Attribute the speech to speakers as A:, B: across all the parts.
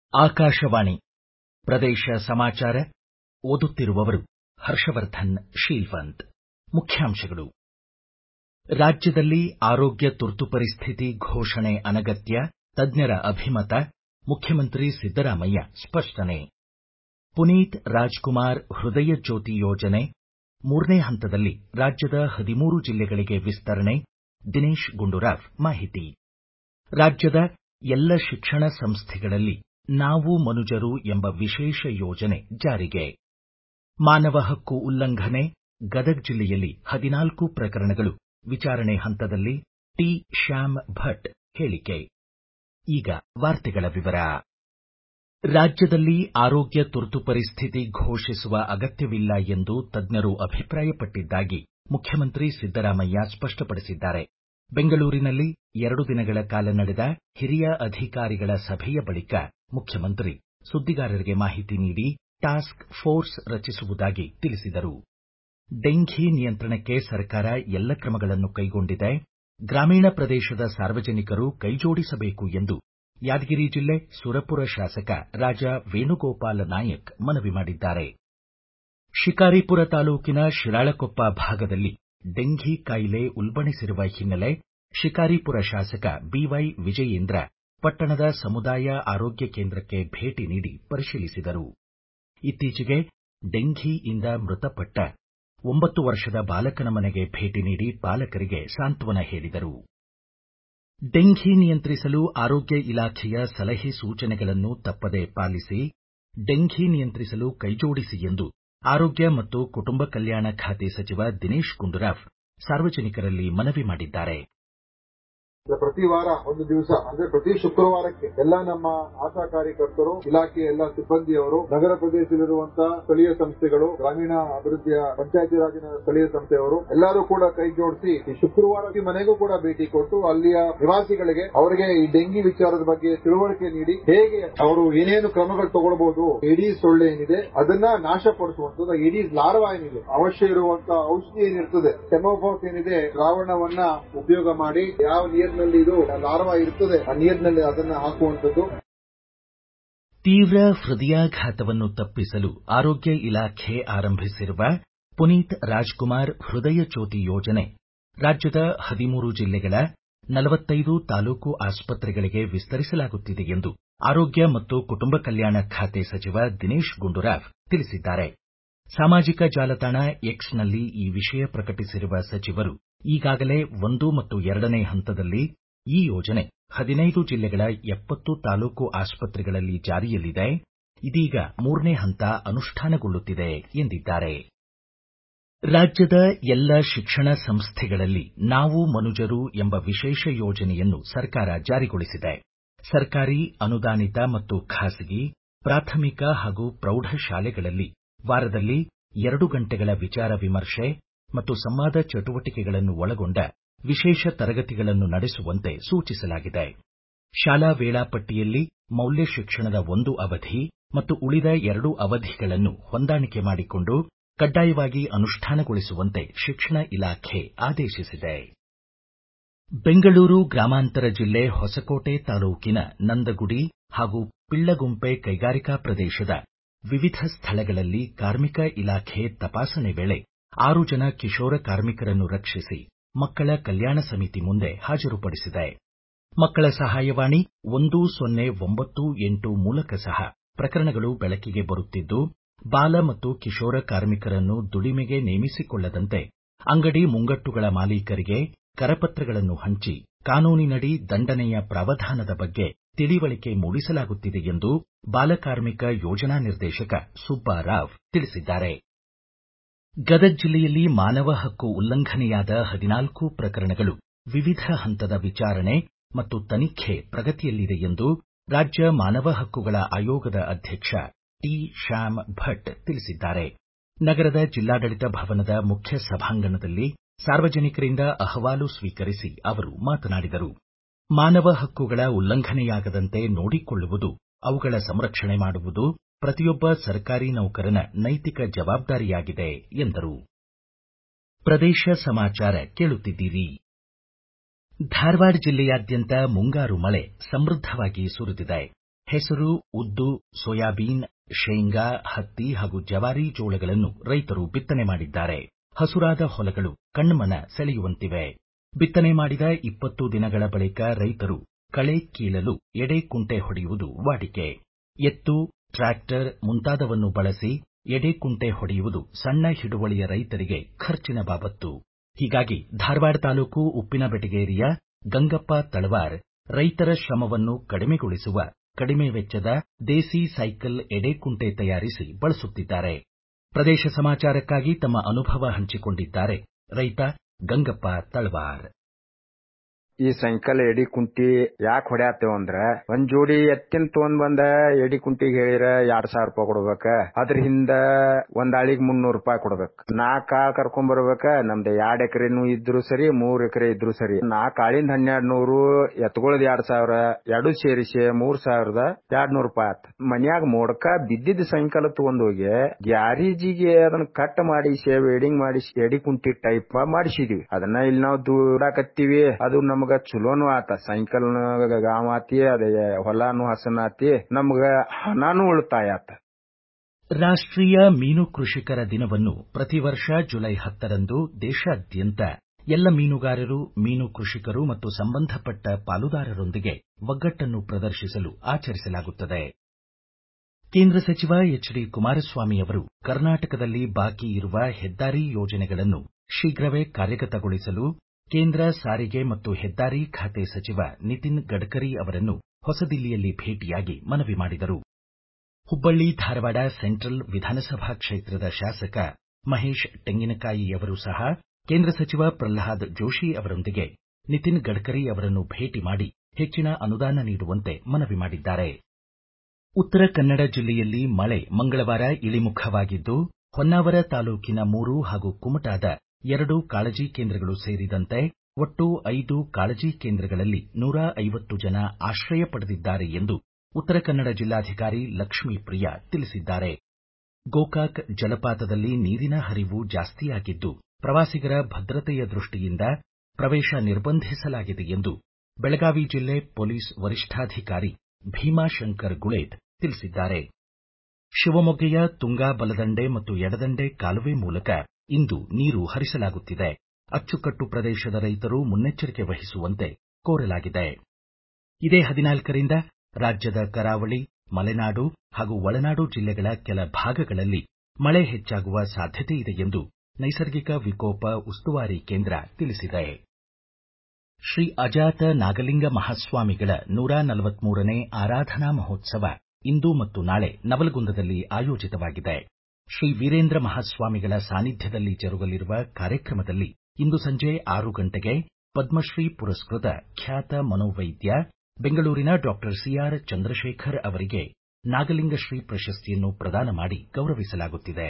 A: ಆಕಾಶವಾಣಿ ಪ್ರದೇಶ ಸಮಾಚಾರ ಓದುತ್ತಿರುವವರು ಹರ್ಷವರ್ಧನ್ ಶೀಲ್ವಂತ್ ಮುಖ್ಯಾಂಶಗಳು ರಾಜ್ಯದಲ್ಲಿ ಆರೋಗ್ಯ ತುರ್ತು ಪರಿಸ್ಥಿತಿ ಘೋಷಣೆ ಅನಗತ್ಯ ತಜ್ಞರ ಅಭಿಮತ ಮುಖ್ಯಮಂತ್ರಿ ಸಿದ್ದರಾಮಯ್ಯ ಸ್ಪಷ್ಟನೆ ಪುನೀತ್ ರಾಜ್ಕುಮಾರ್ ಹೃದಯ ಜ್ಯೋತಿ ಯೋಜನೆ ಮೂರನೇ ಹಂತದಲ್ಲಿ ರಾಜ್ಯದ ಹದಿಮೂರು ಜಿಲ್ಲೆಗಳಿಗೆ ವಿಸ್ತರಣೆ ದಿನೇಶ್ ಗುಂಡೂರಾವ್ ಮಾಹಿತಿ ರಾಜ್ಯದ ಎಲ್ಲ ಶಿಕ್ಷಣ ಸಂಸ್ಥೆಗಳಲ್ಲಿ ನಾವು ಮನುಜರು ಎಂಬ ವಿಶೇಷ ಯೋಜನೆ ಜಾರಿಗೆ ಮಾನವ ಹಕ್ಕು ಉಲ್ಲಂಘನೆ ಗದಗ ಜಿಲ್ಲೆಯಲ್ಲಿ ಹದಿನಾಲ್ಕು ಪ್ರಕರಣಗಳು ವಿಚಾರಣೆ ಹಂತದಲ್ಲಿ ಟಿ ಶ್ಯಾಮ್ ಭಟ್ ಹೇಳಿಕೆ ಈಗ ವಾರ್ತೆಗಳ ವಿವರ ರಾಜ್ಯದಲ್ಲಿ ಆರೋಗ್ಯ ತುರ್ತು ಪರಿಸ್ಥಿತಿ ಘೋಷಿಸುವ ಅಗತ್ಯವಿಲ್ಲ ಎಂದು ತಜ್ಞರು ಅಭಿಪ್ರಾಯಪಟ್ಟಿದ್ದಾಗಿ ಮುಖ್ಯಮಂತ್ರಿ ಸಿದ್ದರಾಮಯ್ಯ ಸ್ಪಷ್ಟಪಡಿಸಿದ್ದಾರೆ ಬೆಂಗಳೂರಿನಲ್ಲಿ ಎರಡು ದಿನಗಳ ಕಾಲ ನಡೆದ ಹಿರಿಯ ಅಧಿಕಾರಿಗಳ ಸಭೆಯ ಬಳಿಕ ಮುಖ್ಯಮಂತ್ರಿ ಸುದ್ದಿಗಾರರಿಗೆ ಮಾಹಿತಿ ನೀಡಿ ಟಾಸ್ಕ್ ಫೋರ್ಸ್ ರಚಿಸುವುದಾಗಿ ತಿಳಿಸಿದರು ಡೆಂಘಿ ನಿಯಂತ್ರಣಕ್ಕೆ ಸರ್ಕಾರ ಎಲ್ಲ ಕ್ರಮಗಳನ್ನು ಕೈಗೊಂಡಿದೆ ಗ್ರಾಮೀಣ ಪ್ರದೇಶದ ಸಾರ್ವಜನಿಕರು ಕೈಜೋಡಿಸಬೇಕು ಎಂದು ಯಾದಗಿರಿ ಜಿಲ್ಲೆ ಸುರಪುರ ಶಾಸಕ ರಾಜಾ ವೇಣುಗೋಪಾಲ ನಾಯಕ್ ಮನವಿ ಮಾಡಿದ್ದಾರೆ ಶಿಕಾರಿಪುರ ತಾಲೂಕಿನ ಶಿರಾಳಕೊಪ್ಪ ಭಾಗದಲ್ಲಿ ಡೆಂಘಿ ಕಾಯಿಲೆ ಉಲ್ಬಣಿಸಿರುವ ಹಿನ್ನೆಲೆ ಶಿಕಾರಿಪುರ ಶಾಸಕ ಬಿವೈ ವಿಜಯೇಂದ್ರ ಪಟ್ಟಣದ ಸಮುದಾಯ ಆರೋಗ್ಯ ಕೇಂದ್ರಕ್ಕೆ ಭೇಟಿ ನೀಡಿ ಪರಿಶೀಲಿಸಿದರು ಇತ್ತೀಚೆಗೆ ಡೆಂಘಿಯಿಂದ ಮೃತಪಟ್ಟ ಒಂಬತ್ತು ವರ್ಷದ ಬಾಲಕನ ಮನೆಗೆ ಭೇಟಿ ನೀಡಿ ಪಾಲಕರಿಗೆ ಸಾಂತ್ವನ ಹೇಳಿದರು ಡೆಂಘಿ ನಿಯಂತ್ರಿಸಲು ಆರೋಗ್ಯ ಇಲಾಖೆಯ ಸಲಹೆ ಸೂಚನೆಗಳನ್ನು ತಪ್ಪದೇ ಪಾಲಿಸಿ ಡೆಂಘಿ ನಿಯಂತ್ರಿಸಲು ಕೈಜೋಡಿಸಿ ಎಂದು ಆರೋಗ್ಯ ಮತ್ತು ಕುಟುಂಬ ಕಲ್ಯಾಣ ಖಾತೆ ಸಚಿವ ದಿನೇಶ್ ಗುಂಡೂರಾವ್ ಸಾರ್ವಜನಿಕರಲ್ಲಿ ಮನವಿ ಮಾಡಿದ್ದಾರೆ
B: ಪ್ರತಿ ವಾರ ಒಂದು ದಿವಸ ಅಂದ್ರೆ ಪ್ರತಿ ಶುಕ್ರವಾರಕ್ಕೆ ಎಲ್ಲ ನಮ್ಮ ಆಶಾ ಕಾರ್ಯಕರ್ತರು ಇಲಾಖೆಯ ಎಲ್ಲ ಸಿಬ್ಬಂದಿಯವರು ನಗರ ಪ್ರದೇಶದಲ್ಲಿರುವಂತಹ ಸ್ಥಳೀಯ ಸಂಸ್ಥೆಗಳು ಗ್ರಾಮೀಣ ಅಭಿವೃದ್ಧಿಯ ಪಂಚಾಯತಿ ರಾಜಿನ ಸ್ಥಳೀಯ ಸಂಸ್ಥೆಯವರು ಎಲ್ಲರೂ ಕೂಡ ಕೈ ಜೋಡಿಸಿ ಈ ಶುಕ್ರವಾರ ಮನೆಗೂ ಕೂಡ ಭೇಟಿ ಕೊಟ್ಟು ಅಲ್ಲಿಯ ನಿವಾಸಿಗಳಿಗೆ ಅವರಿಗೆ ಈ ಡೆಂಗಿ ವಿಚಾರದ ಬಗ್ಗೆ ತಿಳುವಳಿಕೆ ನೀಡಿ ಹೇಗೆ ಅವರು ಏನೇನು ಕ್ರಮಗಳು ತಗೊಳ್ಬಹುದು ಎಡೀಸ್ ಸೊಳ್ಳೆ ಏನಿದೆ ಅದನ್ನ ನಾಶಪಡಿಸುವಂತದ್ದು ಎಡೀಸ್ ಲಾರ್ವಾ ಏನಿದೆ ಅವಶ್ಯ ಇರುವಂತಹ ಔಷಧಿ ಏನಿರ್ತದೆ ಟೆಮೋಫಾಸ್ ಏನಿದೆ ದ್ರಾವಣವನ್ನ ಉಪಯೋಗ ಮಾಡಿ ಯಾವ ನೀರಿನಲ್ಲಿ ಇದು ಲಾರ್ವಾ ಇರ್ತದೆ ಆ ನೀರಿನಲ್ಲಿ ಅದನ್ನ ಹಾಕುವಂತದ್ದು
A: ತೀವ್ರ ಹೃದಯಾಘಾತವನ್ನು ತಪ್ಪಿಸಲು ಆರೋಗ್ಯ ಇಲಾಖೆ ಆರಂಭಿಸಿರುವ ಪುನೀತ್ ರಾಜ್ಕುಮಾರ್ ಹೃದಯ ಜ್ಯೋತಿ ಯೋಜನೆ ರಾಜ್ಯದ ಹದಿಮೂರು ಜಿಲ್ಲೆಗಳ ನಲವತ್ತೈದು ತಾಲೂಕು ಆಸ್ಪತ್ರೆಗಳಿಗೆ ವಿಸ್ತರಿಸಲಾಗುತ್ತಿದೆ ಎಂದು ಆರೋಗ್ಯ ಮತ್ತು ಕುಟುಂಬ ಕಲ್ಯಾಣ ಖಾತೆ ಸಚಿವ ದಿನೇಶ್ ಗುಂಡೂರಾವ್ ತಿಳಿಸಿದ್ದಾರೆ ಸಾಮಾಜಿಕ ಜಾಲತಾಣ ಎಕ್ಸ್ನಲ್ಲಿ ಈ ವಿಷಯ ಪ್ರಕಟಿಸಿರುವ ಸಚಿವರು ಈಗಾಗಲೇ ಒಂದು ಮತ್ತು ಎರಡನೇ ಹಂತದಲ್ಲಿ ಈ ಯೋಜನೆ ಹದಿನೈದು ಜಿಲ್ಲೆಗಳ ಎಪ್ಪತ್ತು ತಾಲೂಕು ಆಸ್ಪತ್ರೆಗಳಲ್ಲಿ ಜಾರಿಯಲ್ಲಿದೆ ಇದೀಗ ಮೂರನೇ ಹಂತ ಅನುಷ್ಠಾನಗೊಳ್ಳುತ್ತಿದೆ ಎಂದಿದ್ದಾರೆ ರಾಜ್ಯದ ಎಲ್ಲ ಶಿಕ್ಷಣ ಸಂಸ್ಥೆಗಳಲ್ಲಿ ನಾವು ಮನುಜರು ಎಂಬ ವಿಶೇಷ ಯೋಜನೆಯನ್ನು ಸರ್ಕಾರ ಜಾರಿಗೊಳಿಸಿದೆ ಸರ್ಕಾರಿ ಅನುದಾನಿತ ಮತ್ತು ಖಾಸಗಿ ಪ್ರಾಥಮಿಕ ಹಾಗೂ ಪ್ರೌಢಶಾಲೆಗಳಲ್ಲಿ ವಾರದಲ್ಲಿ ಎರಡು ಗಂಟೆಗಳ ವಿಚಾರ ವಿಮರ್ಶೆ ಮತ್ತು ಸಂವಾದ ಚಟುವಟಿಕೆಗಳನ್ನು ಒಳಗೊಂಡ ವಿಶೇಷ ತರಗತಿಗಳನ್ನು ನಡೆಸುವಂತೆ ಸೂಚಿಸಲಾಗಿದೆ ಶಾಲಾ ವೇಳಾಪಟ್ಟಿಯಲ್ಲಿ ಮೌಲ್ಯ ಶಿಕ್ಷಣದ ಒಂದು ಅವಧಿ ಮತ್ತು ಉಳಿದ ಎರಡು ಅವಧಿಗಳನ್ನು ಹೊಂದಾಣಿಕೆ ಮಾಡಿಕೊಂಡು ಕಡ್ಡಾಯವಾಗಿ ಅನುಷ್ಠಾನಗೊಳಿಸುವಂತೆ ಶಿಕ್ಷಣ ಇಲಾಖೆ ಆದೇಶಿಸಿದೆ ಬೆಂಗಳೂರು ಗ್ರಾಮಾಂತರ ಜಿಲ್ಲೆ ಹೊಸಕೋಟೆ ತಾಲೂಕಿನ ನಂದಗುಡಿ ಹಾಗೂ ಪಿಳ್ಳಗುಂಪೆ ಕೈಗಾರಿಕಾ ಪ್ರದೇಶದ ವಿವಿಧ ಸ್ಥಳಗಳಲ್ಲಿ ಕಾರ್ಮಿಕ ಇಲಾಖೆ ತಪಾಸಣೆ ವೇಳೆ ಆರು ಜನ ಕಿಶೋರ ಕಾರ್ಮಿಕರನ್ನು ರಕ್ಷಿಸಿ ಮಕ್ಕಳ ಕಲ್ಯಾಣ ಸಮಿತಿ ಮುಂದೆ ಹಾಜರುಪಡಿಸಿದೆ ಮಕ್ಕಳ ಸಹಾಯವಾಣಿ ಒಂದು ಸೊನ್ನೆ ಒಂಬತ್ತು ಎಂಟು ಮೂಲಕ ಸಹ ಪ್ರಕರಣಗಳು ಬೆಳಕಿಗೆ ಬರುತ್ತಿದ್ದು ಬಾಲ ಮತ್ತು ಕಿಶೋರ ಕಾರ್ಮಿಕರನ್ನು ದುಡಿಮೆಗೆ ನೇಮಿಸಿಕೊಳ್ಳದಂತೆ ಅಂಗಡಿ ಮುಂಗಟ್ಟುಗಳ ಮಾಲೀಕರಿಗೆ ಕರಪತ್ರಗಳನ್ನು ಹಂಚಿ ಕಾನೂನಿನಡಿ ದಂಡನೆಯ ಪ್ರಾವಧಾನದ ಬಗ್ಗೆ ತಿಳಿವಳಿಕೆ ಮೂಡಿಸಲಾಗುತ್ತಿದೆ ಎಂದು ಬಾಲಕಾರ್ಮಿಕ ಯೋಜನಾ ನಿರ್ದೇಶಕ ಸುಬ್ಬಾರಾವ್ ತಿಳಿಸಿದ್ದಾರೆ ಗದಗ ಜಿಲ್ಲೆಯಲ್ಲಿ ಮಾನವ ಹಕ್ಕು ಉಲ್ಲಂಘನೆಯಾದ ಹದಿನಾಲ್ಕು ಪ್ರಕರಣಗಳು ವಿವಿಧ ಹಂತದ ವಿಚಾರಣೆ ಮತ್ತು ತನಿಖೆ ಪ್ರಗತಿಯಲ್ಲಿದೆ ಎಂದು ರಾಜ್ಯ ಮಾನವ ಹಕ್ಕುಗಳ ಆಯೋಗದ ಅಧ್ಯಕ್ಷ ಟಿ ಶ್ಯಾಮ್ ಭಟ್ ತಿಳಿಸಿದ್ದಾರೆ ನಗರದ ಜಿಲ್ಲಾಡಳಿತ ಭವನದ ಮುಖ್ಯ ಸಭಾಂಗಣದಲ್ಲಿ ಸಾರ್ವಜನಿಕರಿಂದ ಅಹವಾಲು ಸ್ವೀಕರಿಸಿ ಅವರು ಮಾತನಾಡಿದರು ಮಾನವ ಹಕ್ಕುಗಳ ಉಲ್ಲಂಘನೆಯಾಗದಂತೆ ನೋಡಿಕೊಳ್ಳುವುದು ಅವುಗಳ ಸಂರಕ್ಷಣೆ ಮಾಡುವುದು ಪ್ರತಿಯೊಬ್ಬ ಸರ್ಕಾರಿ ನೌಕರನ ನೈತಿಕ ಜವಾಬ್ದಾರಿಯಾಗಿದೆ ಎಂದರು ಪ್ರದೇಶ ಸಮಾಚಾರ ಕೇಳುತ್ತಿದ್ದೀರಿ ಧಾರವಾಡ ಜಿಲ್ಲೆಯಾದ್ಯಂತ ಮುಂಗಾರು ಮಳೆ ಸಮೃದ್ಧವಾಗಿ ಸುರಿದಿದೆ ಹೆಸರು ಉದ್ದು ಸೋಯಾಬೀನ್ ಶೇಂಗಾ ಹತ್ತಿ ಹಾಗೂ ಜವಾರಿ ಜೋಳಗಳನ್ನು ರೈತರು ಬಿತ್ತನೆ ಮಾಡಿದ್ದಾರೆ ಹಸುರಾದ ಹೊಲಗಳು ಕಣ್ಮನ ಸೆಳೆಯುವಂತಿವೆ ಬಿತ್ತನೆ ಮಾಡಿದ ಇಪ್ಪತ್ತು ದಿನಗಳ ಬಳಿಕ ರೈತರು ಕಳೆ ಕೀಳಲು ಎಡೆ ಕುಂಟೆ ಹೊಡೆಯುವುದು ವಾಡಿಕೆ ಎತ್ತು ಟ್ರ್ಯಾಕ್ಟರ್ ಮುಂತಾದವನ್ನು ಬಳಸಿ ಎಡೆ ಕುಂಟೆ ಹೊಡೆಯುವುದು ಸಣ್ಣ ಹಿಡುವಳಿಯ ರೈತರಿಗೆ ಖರ್ಚಿನ ಬಾಬತ್ತು ಹೀಗಾಗಿ ಧಾರವಾಡ ತಾಲೂಕು ಉಪ್ಪಿನಬೆಟಗೇರಿಯ ಗಂಗಪ್ಪ ತಳವಾರ್ ರೈತರ ಶ್ರಮವನ್ನು ಕಡಿಮೆಗೊಳಿಸುವ ಕಡಿಮೆ ವೆಚ್ಚದ ದೇಸಿ ಸೈಕಲ್ ಎಡೆಕುಂಟೆ ತಯಾರಿಸಿ ಬಳಸುತ್ತಿದ್ದಾರೆ ಪ್ರದೇಶ ಸಮಾಚಾರಕ್ಕಾಗಿ ತಮ್ಮ ಅನುಭವ ಹಂಚಿಕೊಂಡಿದ್ದಾರೆ ರೈತ ಗಂಗಪ್ಪ ತಳವಾರ್
C: ಈ ಸೈಕಲ್ ಎಡಿ ಕುಂಟಿ ಯಾಕೆ ಹೊಡ್ಯಾತೇವ ಅಂದ್ರ ಒಂದ್ ಜೋಡಿ ಎತ್ತಿನ ತೊಗೊಂಡ್ ಬಂದ ಎಡಿ ಕುಂಟಿಗೆ ಹೇಳಿರ ಎರಡ್ ಸಾವಿರ ರೂಪಾಯಿ ಕೊಡ್ಬೇಕ ಅದ್ರ ಹಿಂದ ಒಂದ್ ಆಳಿಗೆ ಮುನ್ನೂರು ರೂಪಾಯಿ ಕೊಡ್ಬೇಕು ನಾಲ್ಕ್ ಆಳ್ ಕರ್ಕೊಂಡ್ ಬರ್ಬೇಕ ನಮ್ದು ಎರಡ್ ಎಕರೆನು ಇದ್ರು ಸರಿ ಮೂರ್ ಎಕರೆ ಇದ್ರು ಸರಿ ನಾಲ್ಕ್ ಆಳಿಂದ ಹನ್ನೆರಡ್ ನೂರು ಎತ್ಗೊಳದ್ ಎರಡ್ ಸಾವಿರ ಎರಡು ಸೇರಿಸಿ ಮೂರ್ ಸಾವಿರದ ಎರಡ್ ನೂರು ರೂಪಾಯಿ ಆತ ಮನ್ಯಾಗ ಮೋಡ್ಕ ಬಿದ್ದಿದ್ದ ಸೈಕಲ್ ತಗೊಂಡ್ ಹೋಗಿ ಗ್ಯಾರೇಜಿಗೆ ಅದನ್ನ ಕಟ್ ಮಾಡಿಸಿ ವೇಡಿಂಗ್ ಮಾಡಿಸಿ ಎಡಿ ಕುಂಟಿ ಟೈಪ್ ಮಾಡಿಸಿದ್ವಿ ಅದನ್ನ ಇಲ್ಲಿ ನಾವು ದೂಡಾಕತ್ತೀವಿ ಅದು ನಮಗ ಚಲೋನು ಆತ ಸೈಕಲ್ ಗಾಮ ಆತಿ ಅದೇ ಹೊಲಾನು ಹಸನ ಆತಿ ನಮ್ಗ ಹಣಾನು ಉಳಿತಾಯ ಆತ
A: ರಾಷ್ಟ್ರೀಯ ಮೀನು ಕೃಷಿಕರ ದಿನವನ್ನು ಪ್ರತಿ ವರ್ಷ ಜುಲೈ ಹತ್ತರಂದು ದೇಶಾದ್ಯಂತ ಎಲ್ಲ ಮೀನುಗಾರರು ಮೀನು ಕೃಷಿಕರು ಮತ್ತು ಸಂಬಂಧಪಟ್ಟ ಪಾಲುದಾರರೊಂದಿಗೆ ಒಗ್ಗಟ್ಟನ್ನು ಪ್ರದರ್ಶಿಸಲು ಆಚರಿಸಲಾಗುತ್ತದೆ ಕೇಂದ್ರ ಸಚಿವ ಎಚ್ ಡಿ ಕುಮಾರಸ್ವಾಮಿ ಅವರು ಕರ್ನಾಟಕದಲ್ಲಿ ಬಾಕಿ ಇರುವ ಹೆದ್ದಾರಿ ಯೋಜನೆಗಳನ್ನು ಶೀಘ್ರವೇ ಕಾರ್ಯಗತಗೊಳಿಸಲು ಕೇಂದ್ರ ಸಾರಿಗೆ ಮತ್ತು ಹೆದ್ದಾರಿ ಖಾತೆ ಸಚಿವ ನಿತಿನ್ ಗಡ್ಕರಿ ಅವರನ್ನು ಹೊಸದಿಲ್ಲಿಯಲ್ಲಿ ಭೇಟಿಯಾಗಿ ಮನವಿ ಮಾಡಿದರು ಹುಬ್ಬಳ್ಳಿ ಧಾರವಾಡ ಸೆಂಟ್ರಲ್ ವಿಧಾನಸಭಾ ಕ್ಷೇತ್ರದ ಶಾಸಕ ಮಹೇಶ್ ತೆಂಗಿನಕಾಯಿಯವರು ಸಹ ಕೇಂದ್ರ ಸಚಿವ ಪ್ರಲ್ಹಾದ್ ಜೋಶಿ ಅವರೊಂದಿಗೆ ನಿತಿನ್ ಗಡ್ಕರಿ ಅವರನ್ನು ಭೇಟಿ ಮಾಡಿ ಹೆಚ್ಚಿನ ಅನುದಾನ ನೀಡುವಂತೆ ಮನವಿ ಮಾಡಿದ್ದಾರೆ ಉತ್ತರ ಕನ್ನಡ ಜಿಲ್ಲೆಯಲ್ಲಿ ಮಳೆ ಮಂಗಳವಾರ ಇಳಿಮುಖವಾಗಿದ್ದು ಹೊನ್ನಾವರ ತಾಲೂಕಿನ ಮೂರು ಹಾಗೂ ಕುಮಟಾದ ಎರಡು ಕಾಳಜಿ ಕೇಂದ್ರಗಳು ಸೇರಿದಂತೆ ಒಟ್ಟು ಐದು ಕಾಳಜಿ ಕೇಂದ್ರಗಳಲ್ಲಿ ನೂರ ಐವತ್ತು ಜನ ಆಶ್ರಯ ಪಡೆದಿದ್ದಾರೆ ಎಂದು ಉತ್ತರ ಕನ್ನಡ ಜಿಲ್ಲಾಧಿಕಾರಿ ಲಕ್ಷ್ಮೀಪ್ರಿಯ ತಿಳಿಸಿದ್ದಾರೆ ಗೋಕಾಕ್ ಜಲಪಾತದಲ್ಲಿ ನೀರಿನ ಹರಿವು ಜಾಸ್ತಿಯಾಗಿದ್ದು ಪ್ರವಾಸಿಗರ ಭದ್ರತೆಯ ದೃಷ್ಟಿಯಿಂದ ಪ್ರವೇಶ ನಿರ್ಬಂಧಿಸಲಾಗಿದೆ ಎಂದು ಬೆಳಗಾವಿ ಜಿಲ್ಲೆ ಪೊಲೀಸ್ ವರಿಷ್ಠಾಧಿಕಾರಿ ಭೀಮಾಶಂಕರ್ ಗುಳೇದ್ ತಿಳಿಸಿದ್ದಾರೆ ಶಿವಮೊಗ್ಗೆಯ ತುಂಗಾ ಬಲದಂಡೆ ಮತ್ತು ಎಡದಂಡೆ ಕಾಲುವೆ ಮೂಲಕ ಇಂದು ನೀರು ಹರಿಸಲಾಗುತ್ತಿದೆ ಅಚ್ಚುಕಟ್ಟು ಪ್ರದೇಶದ ರೈತರು ಮುನ್ನೆಚ್ಚರಿಕೆ ವಹಿಸುವಂತೆ ಕೋರಲಾಗಿದೆ ಇದೇ ಹದಿನಾಲ್ಕರಿಂದ ರಾಜ್ಯದ ಕರಾವಳಿ ಮಲೆನಾಡು ಹಾಗೂ ಒಳನಾಡು ಜಿಲ್ಲೆಗಳ ಕೆಲ ಭಾಗಗಳಲ್ಲಿ ಮಳೆ ಹೆಚ್ಚಾಗುವ ಸಾಧ್ಯತೆ ಇದೆ ಎಂದು ನೈಸರ್ಗಿಕ ವಿಕೋಪ ಉಸ್ತುವಾರಿ ಕೇಂದ್ರ ತಿಳಿಸಿದೆ ಶ್ರೀ ಅಜಾತ ನಾಗಲಿಂಗ ಮಹಾಸ್ವಾಮಿಗಳ ನೂರ ನಲವತ್ಮೂರನೇ ಆರಾಧನಾ ಮಹೋತ್ಸವ ಇಂದು ಮತ್ತು ನಾಳೆ ನವಲಗುಂದದಲ್ಲಿ ಆಯೋಜಿತವಾಗಿದೆ ಶ್ರೀ ವೀರೇಂದ್ರ ಮಹಾಸ್ವಾಮಿಗಳ ಸಾನ್ನಿಧ್ಯದಲ್ಲಿ ಜರುಗಲಿರುವ ಕಾರ್ಯಕ್ರಮದಲ್ಲಿ ಇಂದು ಸಂಜೆ ಆರು ಗಂಟೆಗೆ ಪದ್ಮಶ್ರೀ ಪುರಸ್ಕೃತ ಖ್ಯಾತ ಮನೋವೈದ್ಯ ಬೆಂಗಳೂರಿನ ಡಾಕ್ಟರ್ ಸಿಆರ್ ಚಂದ್ರಶೇಖರ್ ಅವರಿಗೆ ನಾಗಲಿಂಗಶ್ರೀ ಪ್ರಶಸ್ತಿಯನ್ನು ಪ್ರದಾನ ಮಾಡಿ ಗೌರವಿಸಲಾಗುತ್ತಿದೆ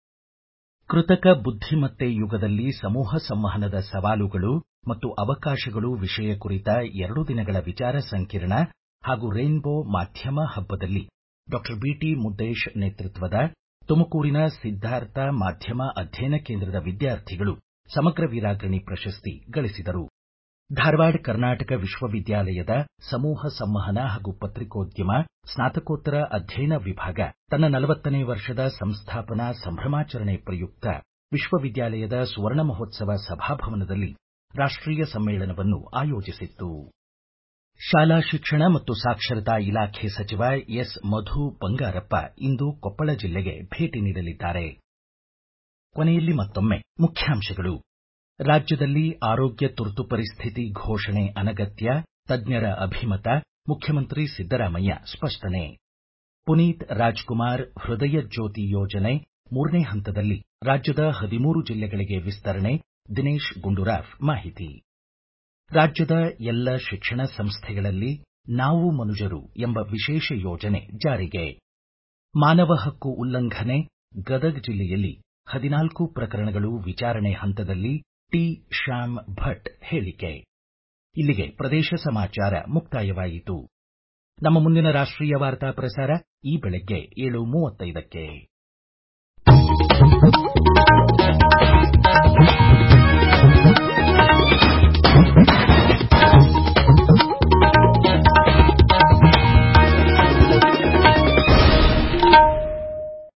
A: ಕೃತಕ ಬುದ್ಧಿಮತ್ತೆ ಯುಗದಲ್ಲಿ ಸಮೂಹ ಸಂವಹನದ ಸವಾಲುಗಳು ಮತ್ತು ಅವಕಾಶಗಳು ವಿಷಯ ಕುರಿತ ಎರಡು ದಿನಗಳ ವಿಚಾರ ಸಂಕಿರಣ ಹಾಗೂ ರೇನ್ಬೋ ಮಾಧ್ಯಮ ಹಬ್ಬದಲ್ಲಿ ಡಾಕ್ಟರ್ ಬಿಟಿ ಮುದ್ದೇಶ್ ನೇತೃತ್ವದ ತುಮಕೂರಿನ ಸಿದ್ಧಾರ್ಥ ಮಾಧ್ಯಮ ಅಧ್ಯಯನ ಕೇಂದ್ರದ ವಿದ್ಯಾರ್ಥಿಗಳು ಸಮಗ್ರ ವೀರಾಗ್ರಣಿ ಪ್ರಶಸ್ತಿ ಗಳಿಸಿದರು ಧಾರವಾಡ ಕರ್ನಾಟಕ ವಿಶ್ವವಿದ್ಯಾಲಯದ ಸಮೂಹ ಸಂವಹನ ಹಾಗೂ ಪತ್ರಿಕೋದ್ಯಮ ಸ್ನಾತಕೋತ್ತರ ಅಧ್ಯಯನ ವಿಭಾಗ ತನ್ನ ನಲವತ್ತನೇ ವರ್ಷದ ಸಂಸ್ಥಾಪನಾ ಸಂಭ್ರಮಾಚರಣೆ ಪ್ರಯುಕ್ತ ವಿಶ್ವವಿದ್ಯಾಲಯದ ಸುವರ್ಣ ಮಹೋತ್ಸವ ಸಭಾಭವನದಲ್ಲಿ ರಾಷ್ಟೀಯ ಸಮ್ಮೇಳನವನ್ನು ಆಯೋಜಿಸಿತ್ತು ಶಾಲಾ ಶಿಕ್ಷಣ ಮತ್ತು ಸಾಕ್ಷರತಾ ಇಲಾಖೆ ಸಚಿವ ಎಸ್ ಮಧು ಬಂಗಾರಪ್ಪ ಇಂದು ಕೊಪ್ಪಳ ಜಿಲ್ಲೆಗೆ ಭೇಟಿ ನೀಡಲಿದ್ದಾರೆ ಕೊನೆಯಲ್ಲಿ ಮತ್ತೊಮ್ಮೆ ಮುಖ್ಯಾಂಶಗಳು ರಾಜ್ಯದಲ್ಲಿ ಆರೋಗ್ಯ ತುರ್ತು ಪರಿಸ್ಥಿತಿ ಘೋಷಣೆ ಅನಗತ್ಯ ತಜ್ಞರ ಅಭಿಮತ ಮುಖ್ಯಮಂತ್ರಿ ಸಿದ್ದರಾಮಯ್ಯ ಸ್ಪಷ್ಟನೆ ಪುನೀತ್ ರಾಜ್ಕುಮಾರ್ ಹೃದಯ ಜ್ಯೋತಿ ಯೋಜನೆ ಮೂರನೇ ಹಂತದಲ್ಲಿ ರಾಜ್ಯದ ಹದಿಮೂರು ಜಿಲ್ಲೆಗಳಿಗೆ ವಿಸ್ತರಣೆ ದಿನೇಶ್ ಗುಂಡೂರಾವ್ ಮಾಹಿತಿ ರಾಜ್ಯದ ಎಲ್ಲ ಶಿಕ್ಷಣ ಸಂಸ್ಥೆಗಳಲ್ಲಿ ನಾವು ಮನುಜರು ಎಂಬ ವಿಶೇಷ ಯೋಜನೆ ಜಾರಿಗೆ ಮಾನವ ಹಕ್ಕು ಉಲ್ಲಂಘನೆ ಗದಗ ಜಿಲ್ಲೆಯಲ್ಲಿ ಹದಿನಾಲ್ಕು ಪ್ರಕರಣಗಳು ವಿಚಾರಣೆ ಹಂತದಲ್ಲಿ ಟಿ ಶ್ಯಾಮ್ ಭಟ್ ಹೇಳಿಕೆ ಇಲ್ಲಿಗೆ ಪ್ರದೇಶ ಸಮಾಚಾರ ಮುಕ್ತಾಯವಾಯಿತು ನಮ್ಮ ಮುಂದಿನ ರಾಷ್ಟ್ರೀಯ ವಾರ್ತಾ ಪ್ರಸಾರ ಈ ಬೆಳಗ್ಗೆ ಏಳು ಮೂವತ್ತೈದಕ್ಕೆ